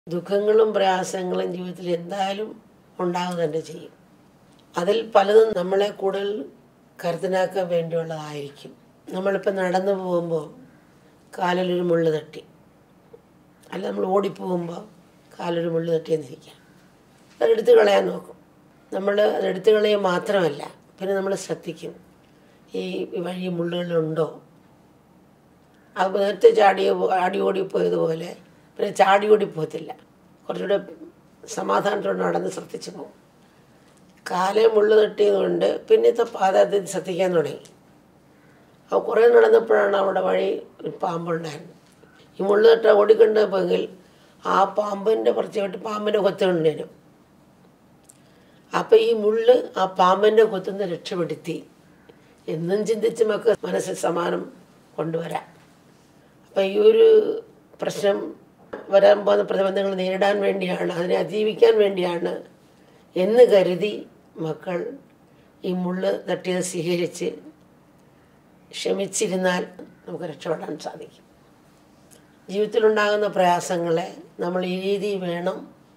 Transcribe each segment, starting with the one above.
ദുഃഖങ്ങളും പ്രയാസങ്ങളും ജീവിതത്തിൽ എന്തായാലും ഉണ്ടാകുക തന്നെ ചെയ്യും അതിൽ പലതും നമ്മളെ കൂടുതൽ കരുത്തനാക്കാൻ വേണ്ടിയുള്ളതായിരിക്കും നമ്മളിപ്പോൾ നടന്നു പോകുമ്പോൾ കാലിലൊരു മുള്ള് തട്ടി അല്ല നമ്മൾ ഓടിപ്പോകുമ്പോൾ കാലൊരു മുള്ള് തട്ടിയെന്നിരിക്കാം അതെടുത്ത് കളയാൻ നോക്കും നമ്മൾ അതെടുത്ത് കളയുക മാത്രമല്ല പിന്നെ നമ്മൾ ശ്രദ്ധിക്കും ഈ വഴി മുള്ളുകളുണ്ടോ അത് നേരത്തെ ചാടിയ ആടി ഓടിപ്പോയതുപോലെ പിന്നെ ചാടി ഓടി പോകത്തില്ല കുറച്ചുകൂടെ സമാധാനത്തോടെ നടന്ന് ശ്രദ്ധിച്ചു പോകും കാലേ മുള്ളു തട്ടിയതുകൊണ്ട് പിന്നത്തെ പാത അത് ശ്രദ്ധിക്കാൻ തുടങ്ങി അപ്പോൾ കുറേ നടന്നപ്പോഴാണ് അവിടെ വഴി ഒരു പാമ്പുണ്ടായിരുന്നത് ഈ മുള്ളു തട്ട ഓടിക്കൊണ്ടപ്പോയെങ്കിൽ ആ പാമ്പിൻ്റെ പുറത്തോട്ട് പാമ്പിൻ്റെ കൊത്തുകൊണ്ടേനും അപ്പം ഈ മുള്ള് ആ പാമ്പിൻ്റെ കൊത്തുനിന്ന് രക്ഷപ്പെടുത്തി എന്നും ചിന്തിച്ച് നമുക്ക് മനസ്സിൽ സമാനം കൊണ്ടുവരാം അപ്പം ഈ ഒരു പ്രശ്നം വരാൻ പോകുന്ന പ്രതിബന്ധങ്ങൾ നേരിടാൻ വേണ്ടിയാണ് അതിനെ അതിജീവിക്കാൻ വേണ്ടിയാണ് എന്ന് കരുതി മക്കൾ ഈ മുള്ള് തട്ടിയത് സ്വീകരിച്ച് ക്ഷമിച്ചിരുന്നാൽ നമുക്ക് രക്ഷപ്പെടാൻ സാധിക്കും ജീവിതത്തിലുണ്ടാകുന്ന പ്രയാസങ്ങളെ നമ്മൾ ഈ രീതി വേണം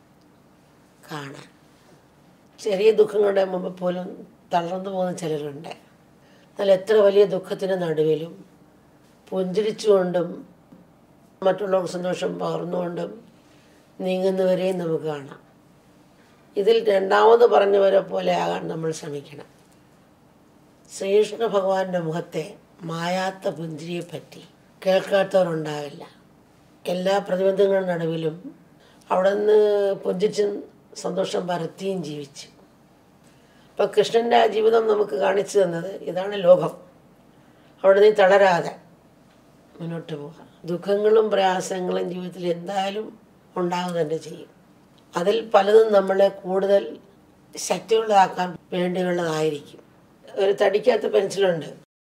കാണാൻ ചെറിയ ദുഃഖങ്ങളുടെ മുമ്പ് പോലും തളർന്നു പോകുന്ന ചിലരുണ്ട് എന്നാൽ എത്ര വലിയ ദുഃഖത്തിൻ്റെ നടുവിലും പുഞ്ചിരിച്ചുകൊണ്ടും മറ്റുള്ളവർക്ക് സന്തോഷം പകർന്നുകൊണ്ടും നീങ്ങുന്നവരെയും നമുക്ക് കാണാം ഇതിൽ രണ്ടാമത് പറഞ്ഞവരെ പോലെ ആകാൻ നമ്മൾ ശ്രമിക്കണം ശ്രീകൃഷ്ണ ഭഗവാന്റെ മുഖത്തെ മായാത്ത പുഞ്ചിരിയെ പറ്റി കേൾക്കാത്തവരുണ്ടാവില്ല എല്ലാ പ്രതിബന്ധങ്ങളുടെ നടുവിലും അവിടെ നിന്ന് പുഞ്ചിച്ചും സന്തോഷം പരത്തിയും ജീവിച്ചു അപ്പോൾ കൃഷ്ണൻ്റെ ആ ജീവിതം നമുക്ക് കാണിച്ചു തന്നത് ഇതാണ് ലോകം അവിടെ നീ തളരാതെ മുന്നോട്ട് പോവുക ദുഃഖങ്ങളും പ്രയാസങ്ങളും ജീവിതത്തിൽ എന്തായാലും ഉണ്ടാകുക തന്നെ ചെയ്യും അതിൽ പലതും നമ്മളെ കൂടുതൽ ശക്തിയുള്ളതാക്കാൻ വേണ്ടിയുള്ളതായിരിക്കും ഒരു തടിക്കാത്ത പെൻസിലുണ്ട്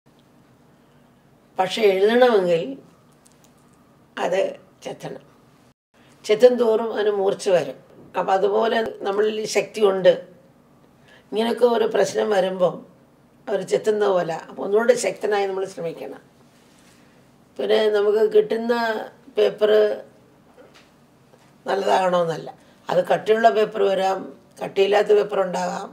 പക്ഷെ എഴുതണമെങ്കിൽ അത് ചെത്തണം ചെത്തും തോറും അതിന് മൂർച്ച വരും അപ്പം അതുപോലെ നമ്മളിൽ ശക്തിയുണ്ട് ഇങ്ങനെയൊക്കെ ഒരു പ്രശ്നം വരുമ്പം അവർ ചെത്തുന്ന പോലെ അപ്പോൾ ഒന്നുകൂടെ ശക്തനായി നമ്മൾ ശ്രമിക്കണം പിന്നെ നമുക്ക് കിട്ടുന്ന പേപ്പർ നല്ലതാകണമെന്നല്ല അത് കട്ടിയുള്ള പേപ്പർ വരാം കട്ടിയില്ലാത്ത പേപ്പർ ഉണ്ടാകാം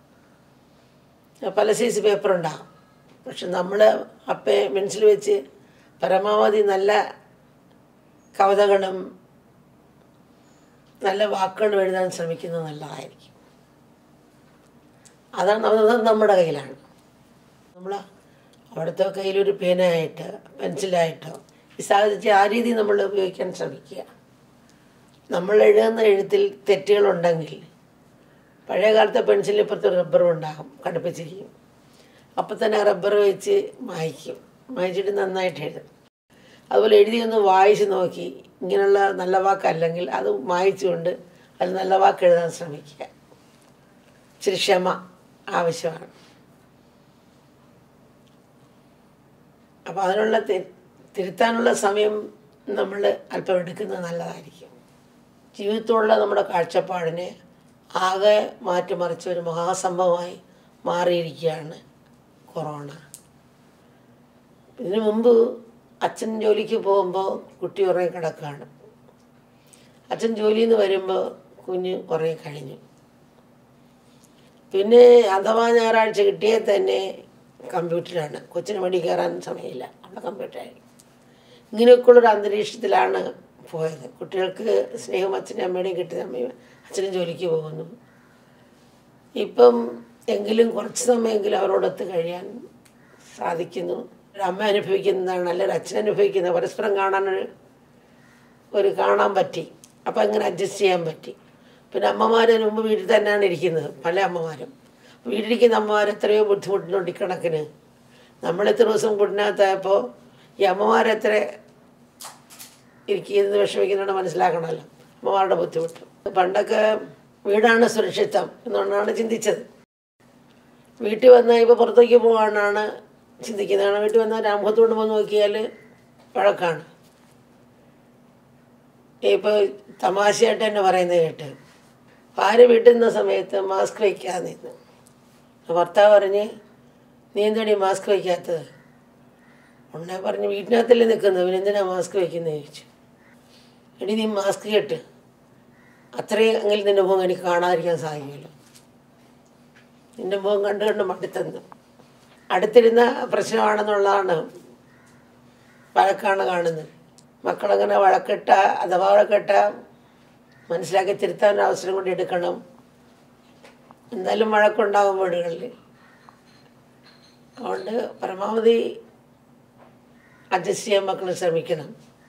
പല സൈസ് പേപ്പർ ഉണ്ടാകാം പക്ഷെ നമ്മൾ അപ്പേ പെൻസിൽ വെച്ച് പരമാവധി നല്ല കവിതകളും നല്ല വാക്കുകളും എഴുതാൻ ശ്രമിക്കുന്നത് നല്ലതായിരിക്കും അതാണ് അത് നമ്മുടെ കയ്യിലാണ് നമ്മൾ അവിടുത്തെ കയ്യിലൊരു പേനയായിട്ട് പെൻസിലായിട്ടോ ഈ സാഹചര്യത്തിൽ ആ രീതി നമ്മൾ ഉപയോഗിക്കാൻ ശ്രമിക്കുക നമ്മൾ എഴുതുന്ന എഴുത്തിൽ തെറ്റുകളുണ്ടെങ്കിൽ പഴയ കാലത്തെ പെൻസിലിൽ ഇപ്പുറത്ത് റബ്ബറും ഉണ്ടാകും കടുപ്പിച്ചിരിക്കും അപ്പം തന്നെ റബ്ബർ വെച്ച് മായ്ക്കും മായ്ച്ചിട്ട് നന്നായിട്ട് എഴുതും അതുപോലെ എഴുതി ഒന്ന് വായിച്ച് നോക്കി ഇങ്ങനെയുള്ള നല്ല വാക്കല്ലെങ്കിൽ അത് മായ്ച്ചുകൊണ്ട് അത് നല്ല വാക്ക് എഴുതാൻ ശ്രമിക്കുക ഇച്ചിരി ക്ഷമ ആവശ്യമാണ് അപ്പോൾ അതിനുള്ള തി- തിരുത്താനുള്ള സമയം നമ്മൾ അല്പം എടുക്കുന്നത് നല്ലതായിരിക്കും ജീവിതത്തോടുള്ള നമ്മുടെ കാഴ്ചപ്പാടിനെ ആകെ മാറ്റിമറിച്ച ഒരു മഹാസംഭവമായി മാറിയിരിക്കുകയാണ് കൊറോണ ഇതിനു മുമ്പ് അച്ഛൻ ജോലിക്ക് പോകുമ്പോൾ കുട്ടി ഉറങ്ങി കിടക്കുകയാണ് അച്ഛൻ ജോലിയിൽ നിന്ന് വരുമ്പോൾ കുഞ്ഞ് ഉറങ്ങി കഴിഞ്ഞു പിന്നെ അഥവാ ഞായറാഴ്ച കിട്ടിയാൽ തന്നെ കമ്പ്യൂട്ടറാണ് കൊച്ചിന് മടി കയറാൻ സമയമില്ല അവിടെ കമ്പ്യൂട്ടറായി ഇങ്ങനെയൊക്കെയുള്ളൊരു അന്തരീക്ഷത്തിലാണ് പോയത് കുട്ടികൾക്ക് സ്നേഹം അച്ഛനും അമ്മയുടെയും കിട്ടിയ അമ്മയും അച്ഛനും ജോലിക്ക് പോകുന്നു ഇപ്പം എങ്കിലും കുറച്ച് സമയമെങ്കിലും അവരോടൊത്ത് കഴിയാൻ സാധിക്കുന്നു ഒരു അമ്മ അനുഭവിക്കുന്നതാണ് അല്ലെങ്കിൽ അച്ഛൻ അനുഭവിക്കുന്നത് പരസ്പരം കാണാനൊരു ഒരു കാണാൻ പറ്റി അപ്പം അങ്ങനെ അഡ്ജസ്റ്റ് ചെയ്യാൻ പറ്റി പിന്നെ അമ്മമാർ മുമ്പ് വീട്ടിൽ തന്നെയാണ് ഇരിക്കുന്നത് പല അമ്മമാരും വീട്ടിലിരിക്കുന്ന അമ്മമാർ എത്രയോ ബുദ്ധിമുട്ടുന്നുണ്ട് ഇക്കണക്കിന് നമ്മൾ എത്ര ദിവസം കുട്ടിനകത്തായപ്പോൾ ഈ അമ്മമാരെത്ര ഇരിക്കുന്നത് വിഷമിക്കുന്നുണ്ട് മനസ്സിലാക്കണമല്ലോ അമ്മമാരുടെ ബുദ്ധിമുട്ട് പണ്ടൊക്കെ വീടാണ് സുരക്ഷിതം എന്നുകൊണ്ടാണ് ചിന്തിച്ചത് വീട്ടിൽ വന്നാൽ ഇപ്പോൾ പുറത്തേക്ക് പോകാനാണ് ചിന്തിക്കുന്നത് കാരണം വീട്ടിൽ വന്നാൽ രാമഹത്തോട് പോയി നോക്കിയാൽ വഴക്കാണ് ഇപ്പോൾ തമാശയായിട്ട് തന്നെ പറയുന്നത് കേട്ട് ഭാര്യ വീട്ടിൽ നിന്ന സമയത്ത് മാസ്ക് വയ്ക്കാതെ നിന്ന് ഭർത്താവ് പറഞ്ഞ് നീ എന്താണ് ഈ മാസ്ക് വയ്ക്കാത്തത് ഉണ്ണെ പറഞ്ഞ് വീട്ടിനകത്തല്ലേ നിൽക്കുന്നത് പിന്നെ എന്തിനാ മാസ്ക് വയ്ക്കുന്നത് ചോദിച്ചു എടി നീ മാസ്ക് കെട്ട് അത്രയും എങ്കിലും നിന്റെ മുഖം എനിക്ക് കാണാതിരിക്കാൻ സാധിക്കുമല്ലോ നിന്റെ മുഖം കണ്ട് കണ്ട് മടുത്തെന്ന് അടുത്തിരുന്ന പ്രശ്നമാണെന്നുള്ളതാണ് വഴക്കാണ് കാണുന്നത് മക്കളങ്ങനെ വഴക്കിട്ട അഥവാ വഴക്കിട്ട മനസ്സിലാക്കി തിരുത്താൻ ഒരു അവസരം കൂടി എടുക്കണം എന്തായാലും വഴക്കുണ്ടാകും വീടുകളിൽ അതുകൊണ്ട് പരമാവധി അഡ്ജസ്റ്റ് ചെയ്യാൻ മക്കൾ ശ്രമിക്കണം